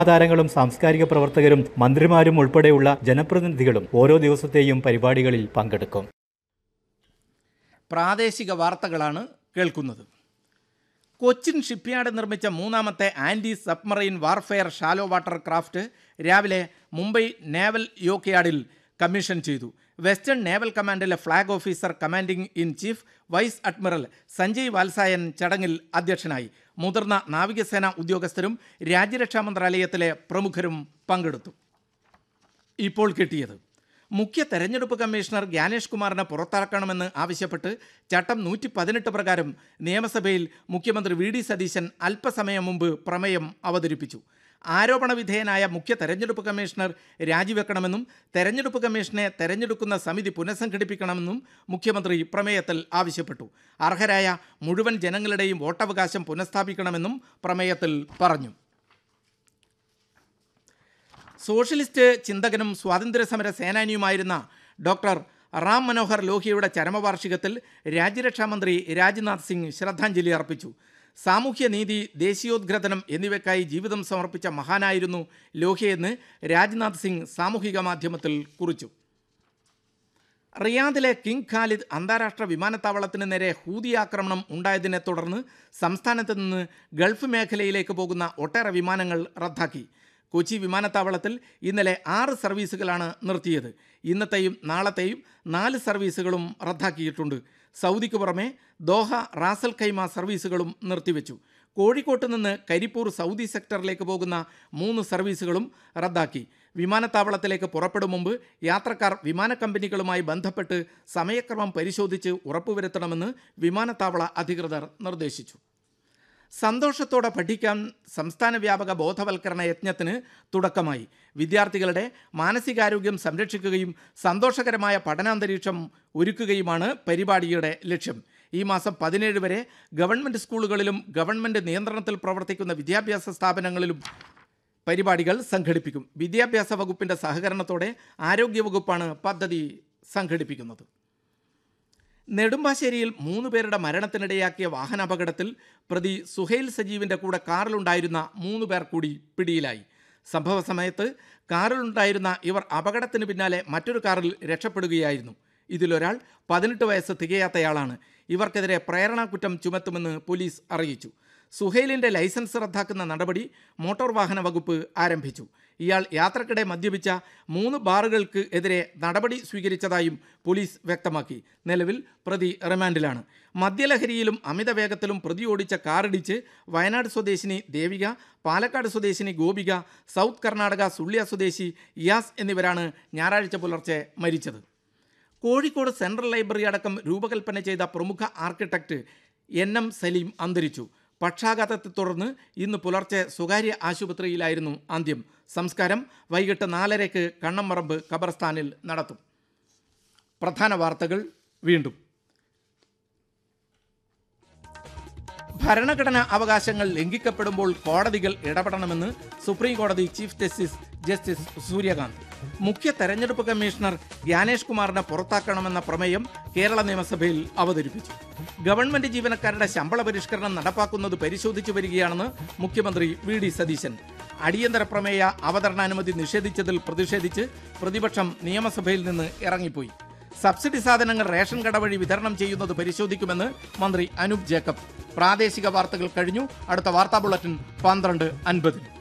താരങ്ങളും സാംസ്കാരിക പ്രവർത്തകരും മന്ത്രിമാരും ഉൾപ്പെടെയുള്ള ജനപ്രതിനിധികളും ഓരോ ദിവസത്തെയും പരിപാടികളിൽ പങ്കെടുക്കും പ്രാദേശിക വാർത്തകളാണ് കേൾക്കുന്നത് കൊച്ചിൻ ഷിപ്പ്യാർഡ് നിർമ്മിച്ച മൂന്നാമത്തെ anti submarine warfare shallow water craft രാവിലെ മുംബൈ നേവൽ യോക്യാർഡിൽ കമ്മീഷൻ ചെയ്തു വെസ്റ്റേൺ നേവൽ കമാൻഡിലെ flag officer commanding in chief vice admiral Sanjay Vatsayan ചടങ്ങിൽ അധ്യക്ഷനായി മുതിർന്ന നാവികസേന ഉദ്യോഗസ്ഥരും രാജ്യരക്ഷാ മന്ത്രാലയത്തിലെ പ്രമുഖരും പങ്കെടുത്തു ഇപ്പോൾ കിട്ടിയത് മുഖ്യ തെരഞ്ഞെടുപ്പ് കമ്മീഷണർ ജ്ഞാനേഷ് കുമാറിനെ പുറത്താക്കണമെന്ന് ആവശ്യപ്പെട്ട് ചട്ടം നൂറ്റി പതിനെട്ട് പ്രകാരം നിയമസഭയിൽ മുഖ്യമന്ത്രി വി ഡി സതീശൻ അല്പസമയം മുമ്പ് പ്രമേയം അവതരിപ്പിച്ചു ആരോപണ വിധേയനായ മുഖ്യ തെരഞ്ഞെടുപ്പ് കമ്മീഷണർ രാജിവെക്കണമെന്നും തെരഞ്ഞെടുപ്പ് കമ്മീഷനെ തെരഞ്ഞെടുക്കുന്ന സമിതി പുനഃസംഘടിപ്പിക്കണമെന്നും മുഖ്യമന്ത്രി പ്രമേയത്തിൽ ആവശ്യപ്പെട്ടു അർഹരായ മുഴുവൻ ജനങ്ങളുടെയും വോട്ടവകാശം പുനഃസ്ഥാപിക്കണമെന്നും പ്രമേയത്തിൽ പറഞ്ഞു സോഷ്യലിസ്റ്റ് ചിന്തകനും സ്വാതന്ത്ര്യസമര സേനാനിയുമായിരുന്ന ഡോക്ടർ റാം മനോഹർ ലോഹിയയുടെ ചരമവാർഷികത്തിൽ രാജ്യരക്ഷാമന്ത്രി രാജ്നാഥ് സിംഗ് ശ്രദ്ധാഞ്ജലി അർപ്പിച്ചു സാമൂഹ്യനീതി ദേശീയോദ്ഗ്രഥനം എന്നിവയ്ക്കായി ജീവിതം സമർപ്പിച്ച മഹാനായിരുന്നു ലോഹിയെന്ന് രാജ്നാഥ് സിംഗ് സാമൂഹിക മാധ്യമത്തിൽ കുറിച്ചു റിയാദിലെ കിങ് ഖാലിദ് അന്താരാഷ്ട്ര വിമാനത്താവളത്തിന് നേരെ ഹൂതി ആക്രമണം ഉണ്ടായതിനെ തുടർന്ന് സംസ്ഥാനത്ത് നിന്ന് ഗൾഫ് മേഖലയിലേക്ക് പോകുന്ന ഒട്ടേറെ വിമാനങ്ങൾ റദ്ദാക്കി കൊച്ചി വിമാനത്താവളത്തിൽ ഇന്നലെ ആറ് സർവീസുകളാണ് നിർത്തിയത് ഇന്നത്തെയും നാളത്തെയും നാല് സർവീസുകളും റദ്ദാക്കിയിട്ടുണ്ട് സൗദിക്ക് പുറമെ ദോഹ റാസൽ ഖൈമ സർവീസുകളും നിർത്തിവെച്ചു കോഴിക്കോട്ട് നിന്ന് കരിപ്പൂർ സൗദി സെക്ടറിലേക്ക് പോകുന്ന മൂന്ന് സർവീസുകളും റദ്ദാക്കി വിമാനത്താവളത്തിലേക്ക് പുറപ്പെടും മുമ്പ് യാത്രക്കാർ വിമാന കമ്പനികളുമായി ബന്ധപ്പെട്ട് സമയക്രമം പരിശോധിച്ച് ഉറപ്പുവരുത്തണമെന്ന് വിമാനത്താവള അധികൃതർ നിർദ്ദേശിച്ചു സന്തോഷത്തോടെ പഠിക്കാൻ സംസ്ഥാന വ്യാപക ബോധവൽക്കരണ യജ്ഞത്തിന് തുടക്കമായി വിദ്യാർത്ഥികളുടെ മാനസികാരോഗ്യം സംരക്ഷിക്കുകയും സന്തോഷകരമായ പഠനാന്തരീക്ഷം ഒരുക്കുകയുമാണ് പരിപാടിയുടെ ലക്ഷ്യം ഈ മാസം പതിനേഴ് വരെ ഗവൺമെൻറ് സ്കൂളുകളിലും ഗവൺമെൻറ് നിയന്ത്രണത്തിൽ പ്രവർത്തിക്കുന്ന വിദ്യാഭ്യാസ സ്ഥാപനങ്ങളിലും പരിപാടികൾ സംഘടിപ്പിക്കും വിദ്യാഭ്യാസ വകുപ്പിൻ്റെ സഹകരണത്തോടെ ആരോഗ്യവകുപ്പാണ് പദ്ധതി സംഘടിപ്പിക്കുന്നത് നെടുമ്പാശ്ശേരിയിൽ മൂന്ന് പേരുടെ മരണത്തിനിടയാക്കിയ വാഹനാപകടത്തിൽ പ്രതി സുഹൈൽ സജീവിൻ്റെ കൂടെ കാറിലുണ്ടായിരുന്ന മൂന്ന് പേർ കൂടി പിടിയിലായി സംഭവ സമയത്ത് കാറിലുണ്ടായിരുന്ന ഇവർ അപകടത്തിന് പിന്നാലെ മറ്റൊരു കാറിൽ രക്ഷപ്പെടുകയായിരുന്നു ഇതിലൊരാൾ പതിനെട്ട് വയസ്സ് തികയാത്തയാളാണ് ഇവർക്കെതിരെ പ്രേരണാകുറ്റം ചുമത്തുമെന്ന് പോലീസ് അറിയിച്ചു സുഹൈലിൻ്റെ ലൈസൻസ് റദ്ദാക്കുന്ന നടപടി മോട്ടോർ വാഹന വകുപ്പ് ആരംഭിച്ചു ഇയാൾ യാത്രക്കിടെ മദ്യപിച്ച മൂന്ന് ബാറുകൾക്ക് എതിരെ നടപടി സ്വീകരിച്ചതായും പോലീസ് വ്യക്തമാക്കി നിലവിൽ പ്രതി റിമാൻഡിലാണ് മദ്യലഹരിയിലും അമിത വേഗത്തിലും പ്രതി ഓടിച്ച കാറിടിച്ച് വയനാട് സ്വദേശിനി ദേവിക പാലക്കാട് സ്വദേശിനി ഗോപിക സൗത്ത് കർണാടക സുള്ളിയ സ്വദേശി ഇയാസ് എന്നിവരാണ് ഞായറാഴ്ച പുലർച്ചെ മരിച്ചത് കോഴിക്കോട് സെൻട്രൽ ലൈബ്രറി അടക്കം രൂപകൽപ്പന ചെയ്ത പ്രമുഖ ആർക്കിടെക്ട് എൻ എം സലീം അന്തരിച്ചു പക്ഷാഘാതത്തെ തുടർന്ന് ഇന്ന് പുലർച്ചെ സ്വകാര്യ ആശുപത്രിയിലായിരുന്നു അന്ത്യം സംസ്കാരം വൈകിട്ട് നാലരയ്ക്ക് കണ്ണമ്പറമ്പ് ഖബർസ്ഥാനിൽ നടത്തും പ്രധാന വാർത്തകൾ വീണ്ടും ഭരണഘടനാ അവകാശങ്ങൾ ലംഘിക്കപ്പെടുമ്പോൾ കോടതികൾ ഇടപെടണമെന്ന് സുപ്രീം കോടതി ചീഫ് ജസ്റ്റിസ് ജസ്റ്റിസ് സൂര്യകാന്ത് മുഖ്യ തെരഞ്ഞെടുപ്പ് കമ്മീഷണർ ജ്ഞാനേഷ് കുമാറിനെ പുറത്താക്കണമെന്ന പ്രമേയം കേരള നിയമസഭയിൽ അവതരിപ്പിച്ചു ഗവൺമെന്റ് ജീവനക്കാരുടെ ശമ്പള പരിഷ്കരണം നടപ്പാക്കുന്നത് പരിശോധിച്ചു വരികയാണെന്ന് മുഖ്യമന്ത്രി വി ഡി സതീശൻ അടിയന്തര പ്രമേയ അവതരണാനുമതി നിഷേധിച്ചതിൽ പ്രതിഷേധിച്ച് പ്രതിപക്ഷം നിയമസഭയിൽ നിന്ന് ഇറങ്ങിപ്പോയി സബ്സിഡി സാധനങ്ങൾ റേഷൻ കട വഴി വിതരണം ചെയ്യുന്നത് പരിശോധിക്കുമെന്ന് മന്ത്രി അനൂപ് ജേക്കബ് പ്രാദേശിക വാർത്തകൾ കഴിഞ്ഞു അടുത്ത വാർത്താ ബുള്ളറ്റിൻ പന്ത്രണ്ട് അൻപതിന്